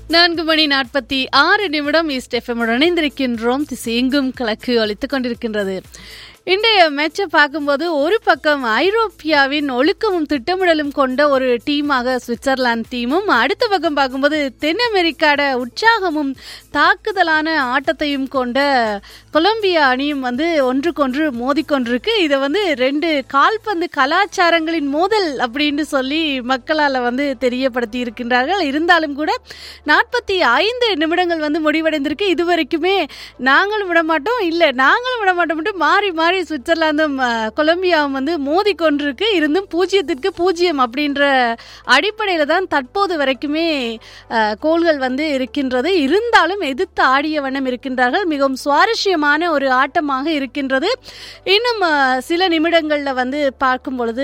நான்கு மணி நாற்பத்தி ஆறு நிமிடம் ஈஸ்ட் எஃப்எம் இணைந்திருக்கின்றோம் திசை எங்கும் கிழக்கு ஒலித்துக் கொண்டிருக்கின்றது இன்றைய மேட்சை பார்க்கும்போது ஒரு பக்கம் ஐரோப்பியாவின் ஒழுக்கமும் திட்டமிடலும் கொண்ட ஒரு டீமாக சுவிட்சர்லாந்து டீமும் அடுத்த பக்கம் பார்க்கும்போது தென் அமெரிக்காட உற்சாகமும் தாக்குதலான ஆட்டத்தையும் கொண்ட கொலம்பியா அணியும் வந்து ஒன்றுக்கொன்று மோதிக்கொண்டிருக்கு இதை வந்து ரெண்டு கால்பந்து கலாச்சாரங்களின் மோதல் அப்படின்னு சொல்லி மக்களால் வந்து தெரியப்படுத்தி இருக்கின்றார்கள் இருந்தாலும் கூட நாற்பத்தி ஐந்து நிமிடங்கள் வந்து முடிவடைந்திருக்கு இதுவரைக்குமே நாங்களும் விட மாட்டோம் இல்லை நாங்களும் விட மாட்டோம் மாறி மாறி சுவிட்சர்லாந்தும் அஹ், கொலம்பியாவும் வந்து மோதி கொண்டிருக்கு இருந்தும் பூஜ்ஜியத்திற்கு பூஜ்ஜியம் அப்படின்ற அடிப்படையில் தான் தற்போது வரைக்குமே அஹ், கோல்கள் வந்து இருக்கின்றது இருந்தாலும் எதிர்த்து ஆடிய வண்ணம் இருக்கின்றார்கள் மிகவும் சுவாரஸ்யமான ஒரு ஆட்டமாக இருக்கின்றது இன்னும் அஹ், சில நிமிடங்களில் வந்து பார்க்கும் பொழுது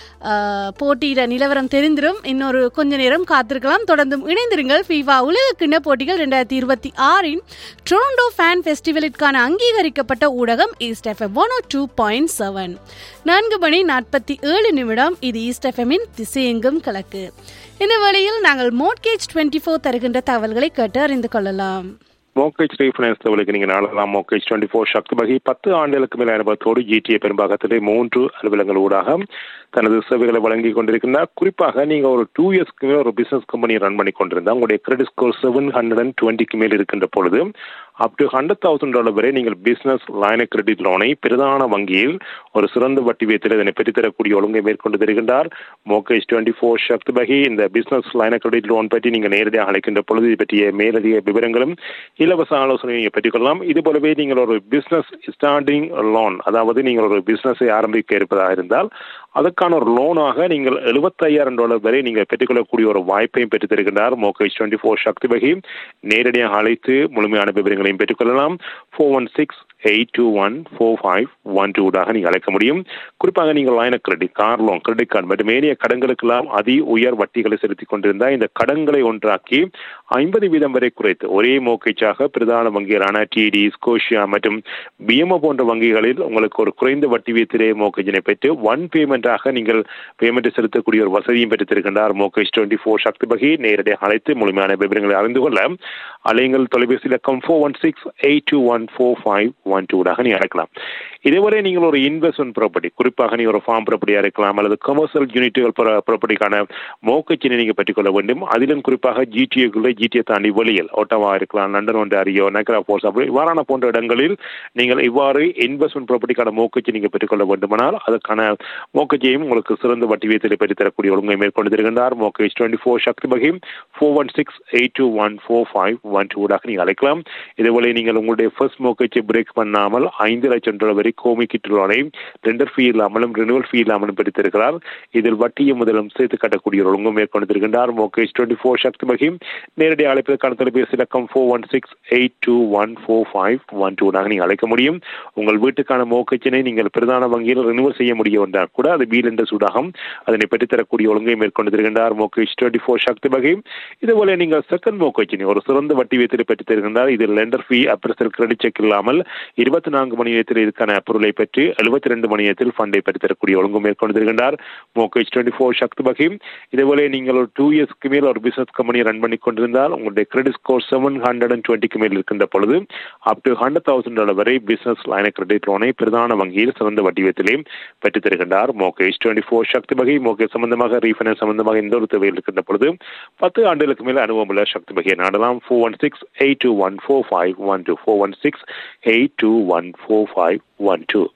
அஹ், போட்டியிட நிலவரம் தெரிந்திரும் இன்னொரு கொஞ்ச நேரம் காத்திருக்கலாம் தொடர்ந்தும் இணைந்திருங்கள் ஃபீஃபா உலக கிண்ண போட்டிகள் ரெண்டாயிரத்தி இருபத்தி ஆறின் டொரண்டோ ஃபேன் ஃபெஸ்டிவலிற்கான அங்கீகரிக்கப்பட்ட ஊடகம் East FM one two point seven நான்கு மணி நாற்பத்தி ஏழு நிமிடம் இது ஈஸ்ட் எஃப்எம்மின் திசையெங்கும் கலக்கு இந்த வேளையில் நாங்கள் மோட்கேஜ் டுவெண்ட்டி ஃபோர் தருகின்ற தகவல்களை கேட்டு அறிந்து கொள்ளலாம் மோக்கேஜ் ரீஃபைனான்ஸ் லெவலுக்கு நீங்கள் நாடலாம் மோக்கேஜ் டுவெண்ட்டி ஃபோர் சக்தி வகை பத்து ஆண்டுகளுக்கு மேல் அனுபவத்தோடு ஜிடிஏ பெரும்பாகத்திலே மூன்று அலுவலகங்கள் ஊடாக தனது சேவைகளை வழங்கி கொண்டிருக்கின்றார் குறிப்பாக நீங்கள் ஒரு டூ இயர்ஸ்க்கு மேல் ஒரு பிசினஸ் கம்பெனி ரன் பண்ணி கொண்டிருந்தா உங்களுடைய credit score seven hundred and டுவெண்ட்டிக்கு மேல் இருக்கின்ற பொழுது up to hundred thousand dollar வரை நீங்கள் பிசினஸ் லைன கிரெடிட் லோனை பிரதான வங்கியில் ஒரு சிறந்த வட்டி வீதத்தில் இதனை பெற்றுத்தரக்கூடிய ஒழுங்கை மேற்கொண்டு தருகின்றார் மோகேஷ் டுவெண்ட்டி ஃபோர் சக்தி வகை இந்த பிசினஸ் லைன கிரெடிட் லோன் பற்றி நீங்கள் நேரடியாக அழைக்கின்ற பொழுது இது பற்றிய மேலதிக விவரங்களும் இலவச ஆலோசனை நீங்கள் பெற்றுக்கொள்ளலாம் இது போலவே நீங்கள் ஒரு பிசினஸ் ஸ்டார்டிங் லோன் அதாவது நீங்கள் ஒரு பிசினஸை ஆரம்பிக்க இருப்பதாக இருந்தால் அதற்கான ஒரு லோனாக நீங்கள் எழுபத்தையாயிரம் டாலர் வரை நீங்கள் பெற்றுக்கொள்ளக்கூடிய ஒரு வாய்ப்பையும் பெற்றுத் தருகின்றார் மோகேஷ் டுவெண்ட்டி ஃபோர் சக்தி வகை நேரடியாக அழைத்து முழுமையான விவரங்களையும் பெற்றுக்கொள்ளலாம் four one six eight two one four five one டூடாக நீங்கள் அழைக்க முடியும் குறிப்பாக நீங்கள் line credit car loan credit card மற்றும் ஏனைய கடன்களுக்கெல்லாம் அதி உயர் வட்டிகளை செலுத்திக் கொண்டிருந்தால் இந்த கடன்களை ஒன்றாக்கி ஐம்பது வீதம் வரை குறைத்து ஒரே மோக்கேஜாக பிரதான வங்கிகளான டிடி ஸ்கோஷியா மற்றும் பிஎம்ஓ போன்ற வங்கிகளில் உங்களுக்கு ஒரு குறைந்த வட்டி வீதத்திலே மோக்கேஜினை பெற்று ஒன் பேமெண்டாக நீங்கள் பேமெண்ட் செலுத்தக்கூடிய ஒரு வசதியும் பெற்றிருக்கின்றார் மோகேஷ் டுவெண்ட்டி ஃபோர் சக்தி வகை நேரடியாக அழைத்து முழுமையான விவரங்களை அறிந்து கொள்ள அலைங்கள் தொலைபேசி இலக்கம் four one six eight two one four five one டூடாக நீ அழைக்கலாம் இதுவரை நீங்கள் ஒரு இன்வெஸ்ட்மெண்ட் ப்ராப்பர்ட்டி குறிப்பாக நீ ஒரு ஃபார்ம் ப்ராப்பர்ட்டியாக இருக்கலாம் அல்லது கமர்ஷியல் யூனிட்டுகள் ப்ராப்பர்ட்டிக்கான மோக்கச்சினை நீங்கள் பெற்றுக்கொள்ள வேண்டும் அதிலும் குறிப்பாக ஜிடிஏக்குள்ளே ஜிடிஏ தாண்டி வெளியில் ஓட்டவா இருக்கலாம் லண்டன் ஒன்றாரியோ நகரா போர்ஸ் அப்படி இவ்வாறான போன்ற இடங்களில் நீங்கள் இவ்வாறு இன்வெஸ்ட்மெண்ட் ப்ராப்பர்ட்டிக்கான மோக்கச்சி நீங்கள் பெற்றுக்கொள்ள வேண்டுமானால் அதற்கான மோக்கச்சியையும் உங்களுக்கு சிறந்த வட்டி வீதத்தில் பெற்றுத்தரக்கூடிய ஒழுங்கை மேற்கொண்டு தருகின்றார் மோக்கேஜ் டுவெண்ட்டி ஃபோர் சக்தி வகை four one six eight two one four five one டூடாக நீங்கள் அழைக்கலாம் இதுபோல நீங்கள் உங்களுடைய ஃபர்ஸ்ட் மோக்கச்சை பிரேக் பண்ணாமல் ஐந்து லட்சம் டாலர் வரை கோமி கிட்டுலோனை டெண்டர் ஃபீ இல்லாமலும் ரினுவல் ஃபீ இல்லாமலும் பிடித்திருக்கிறார் இதில் வட்டியும் முதலும் சேர்த்து கட்டக்கூடிய ஒரு ஒழுங்கும் மேற்கொண்டிருக்கின்றார் மோகேஷ் டுவெண்ட்டி ஃபோர் சக்தி வகை நேரடி அழைப்பதற்கான தொலைபேசி இலக்கம் four one six eight two one four five one டூனாக நீங்கள் அழைக்க முடியும் உங்கள் வீட்டுக்கான மோக்கச்சினை நீங்கள் பிரதான வங்கியில் ரினுவல் செய்ய முடியும் என்றால் கூட அது வீல் என்ற சூடாகும் அதனை பெற்றுத்தரக்கூடிய ஒழுங்கை மேற்கொண்டிருக்கின்றார் மோகேஷ் டுவெண்ட்டி ஃபோர் சக்தி வகை இதுபோல நீங்கள் செகண்ட் மோக்கச்சினை ஒரு சிறந்த வட்டி வீதத்தில் பெற்றுத் தருகின்றார் இதில் lender fee appraisal credit check இல்லாமல் இருபத்தி நான்கு மணி நேரத்தில் இதுக்கான அப்ரூவலை பெற்று எழுபத்தி ரெண்டு மணி நேரத்தில் ஃபண்டை பெற்றுத்தரக்கூடிய ஒழுங்கு மேற்கொண்டிருக்கின்றார் மோகேஜ் டுவெண்ட்டி ஃபோர் சக்தி வகை இதுபோல நீங்கள் ஒரு டூ இயர்ஸ்க்கு மேல் ஒரு பிசினஸ் கம்பெனி ரன் பண்ணி கொண்டிருந்தால் உங்களுடைய credit score seven hundred and டுவெண்ட்டிக்கு மேல் இருக்கின்ற பொழுது up to hundred thousand dollar வரை பிசினஸ் லைன கிரெடிட் லோனை பிரதான வங்கியில் சிறந்த வடிவத்திலே பெற்றுத் தருகின்றார் மோகேஜ் டுவெண்ட்டி ஃபோர் சக்தி வகை மோகேஜ் சம்பந்தமாக ரீஃபைனான்ஸ் சம்பந்தமாக எந்த ஒரு தேவையில் இருக்கின்ற பொழுது பத்து ஆண்டுகளுக்கு மேல் அனுபவம் உள்ள சக்தி வகையை நாடலாம் four one six eight two one four five one two four one six eight two one four five one two